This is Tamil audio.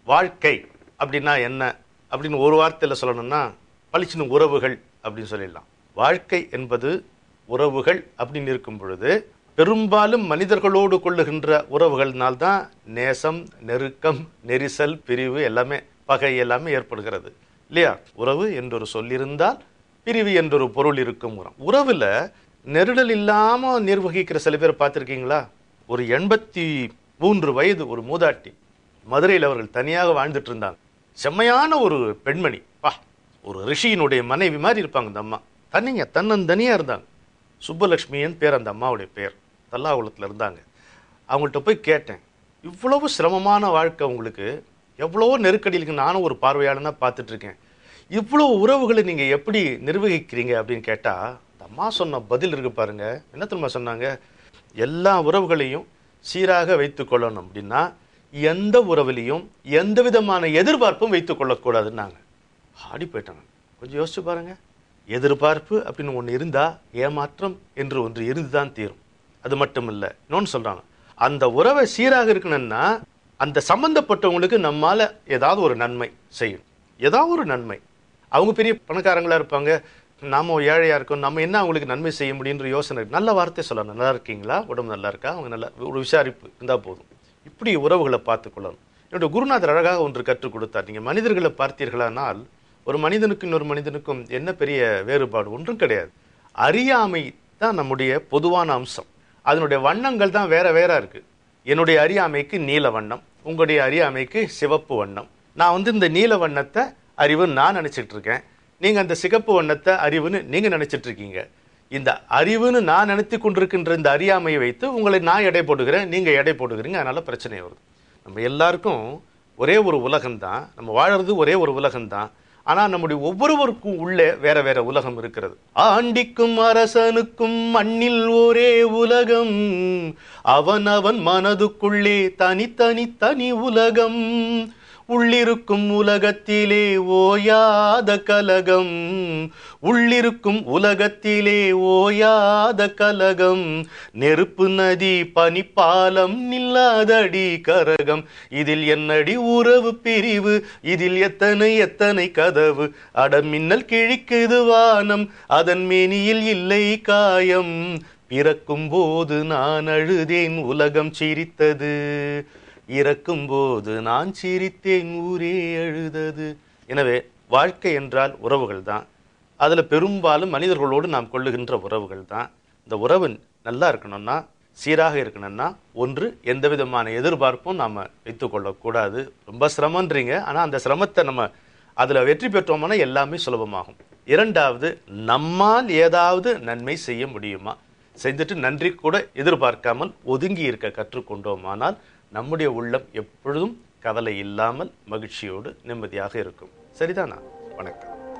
வாழ்க்கை அப்படின்னா என்ன அப்படின்னு ஒரு வார்த்தையில் சொல்லணும்னா பளிச்சுன்னு உறவுகள் அப்படின்னு சொல்லிடலாம் வாழ்க்கை என்பது உறவுகள் அப்படின்னு இருக்கும் பொழுது பெரும்பாலும் மனிதர்களோடு கொள்ளுகின்ற உறவுகள்னால்தான் நேசம் நெருக்கம் நெரிசல் பிரிவு எல்லாமே பகை எல்லாமே ஏற்படுகிறது இல்லையா உறவு என்றொரு சொல்லிருந்தால் பிரிவு என்றொரு பொருள் இருக்கும் உரம் உறவுல நெருடல் இல்லாம நிர்வகிக்கிற சில பேர் பார்த்திருக்கீங்களா ஒரு எண்பத்தி மூன்று வயது ஒரு மூதாட்டி மதுரையில் அவர்கள் தனியாக வாழ்ந்துட்டு இருந்தாங்க செம்மையான ஒரு பெண்மணி பா ஒரு ரிஷியினுடைய மனைவி மாதிரி இருப்பாங்க இந்த அம்மா தனிங்க தன்னந்தனியா இருந்தாங்க சுப்பலட்சுமியின் பேர் அந்த அம்மாவுடைய பேர் தல்லாகுளத்தில் இருந்தாங்க அவங்கள்ட்ட போய் கேட்டேன் இவ்வளவு சிரமமான வாழ்க்கை உங்களுக்கு எவ்வளவோ நெருக்கடிகளுக்கு நானும் ஒரு பார்வையாளனா பார்த்துட்டு இருக்கேன் இவ்வளோ உறவுகளை நீங்க எப்படி நிர்வகிக்கிறீங்க அப்படின்னு கேட்டா அந்த அம்மா சொன்ன பதில் இருக்கு பாருங்க என்ன தெரியுமா சொன்னாங்க எல்லா உறவுகளையும் சீராக வைத்துக் கொள்ளணும் அப்படின்னா எந்த உறவுலையும் எந்த விதமான எதிர்பார்ப்பும் வைத்துக் கொள்ளக்கூடாதுன்னாங்க ஆடி போயிட்டாங்க கொஞ்சம் யோசிச்சு பாருங்க எதிர்பார்ப்பு அப்படின்னு ஒன்று இருந்தா ஏமாற்றம் என்று ஒன்று இருந்துதான் தீரும் அது மட்டும் இல்லை இன்னொன்று சொல்றாங்க அந்த உறவை சீராக இருக்கணும்னா அந்த சம்பந்தப்பட்டவங்களுக்கு நம்மால ஏதாவது ஒரு நன்மை செய்யும் ஏதாவது ஒரு நன்மை அவங்க பெரிய பணக்காரங்களா இருப்பாங்க நாம ஏழையா இருக்கோம் நம்ம என்ன அவங்களுக்கு நன்மை செய்ய முடியுன்ற யோசனை இருக்கு. நல்ல வார்த்தை சொல்லணும் நல்லா இருக்கீங்களா உடம்பு நல்லா இருக்கா அவங்க நல்லா ஒரு விசாரிப்பு இருந்தா போதும் இப்படி உறவுகளை பார்த்துக் கொள்ளணும் என்னுடைய குருநாதர் அழகாக ஒன்று கற்றுக் கொடுத்தார் நீங்க மனிதர்களை பார்த்தீர்களானால் ஒரு மனிதனுக்கும் இன்னொரு மனிதனுக்கும் என்ன பெரிய வேறுபாடு ஒன்றும் கிடையாது அறியாமை தான் நம்முடைய பொதுவான அம்சம் அதனுடைய வண்ணங்கள் தான் வேற வேற இருக்கு என்னுடைய அறியாமைக்கு நீல வண்ணம் உங்களுடைய அறியாமைக்கு சிவப்பு வண்ணம் நான் வந்து இந்த நீல வண்ணத்தை அறிவுன்னு நான் நினைச்சிட்டு இருக்கேன் நீங்க அந்த சிகப்பு வண்ணத்தை அறிவுன்னு நீங்க நினைச்சிட்டு இருக்கீங்க இந்த அறிவுன்னு நான் நினைத்து கொண்டிருக்கின்ற இந்த அறியாமையை வைத்து உங்களை நான் எடை போடுகிறேன் நீங்க எடை போடுகிறீங்க அதனால பிரச்சனை வருது நம்ம எல்லாருக்கும் ஒரே ஒரு உலகம்தான் நம்ம வாழறது ஒரே ஒரு உலகம்தான் ஆனா நம்முடைய ஒவ்வொருவருக்கும் உள்ளே வேற வேற உலகம் இருக்கிறது ஆண்டிக்கும் அரசனுக்கும் மண்ணில் ஒரே உலகம் அவன் அவன் மனதுக்குள்ளே தனித்தனி தனி உலகம் உள்ளிருக்கும் உலகத்திலே ஓயாத கலகம் உள்ளிருக்கும் உலகத்திலே ஓயாத கலகம் நெருப்பு நதி பனிப்பாலம் நில்லாதடி கரகம் இதில் என்னடி உறவு பிரிவு இதில் எத்தனை எத்தனை கதவு அட மின்னல் கிழிக்குது வானம் அதன் மேனியில் இல்லை காயம் பிறக்கும் போது நான் அழுதேன் உலகம் சிரித்தது இறக்கும் போது நான் சிரித்தேன் ஊரே அழுதது எனவே வாழ்க்கை என்றால் உறவுகள் தான் அதுல பெரும்பாலும் மனிதர்களோடு நாம் கொள்ளுகின்ற உறவுகள் தான் இந்த உறவு நல்லா இருக்கணும்னா சீராக இருக்கணும்னா ஒன்று எந்த விதமான எதிர்பார்ப்பும் நாம வைத்துக் கொள்ளக்கூடாது ரொம்ப சிரமன்றீங்க ஆனா அந்த சிரமத்தை நம்ம அதுல வெற்றி பெற்றோம்னா எல்லாமே சுலபமாகும் இரண்டாவது நம்மால் ஏதாவது நன்மை செய்ய முடியுமா செஞ்சுட்டு நன்றி கூட எதிர்பார்க்காமல் ஒதுங்கி இருக்க கற்றுக்கொண்டோமானால் நம்முடைய உள்ளம் எப்பொழுதும் கவலை இல்லாமல் மகிழ்ச்சியோடு நிம்மதியாக இருக்கும் சரிதானா வணக்கம்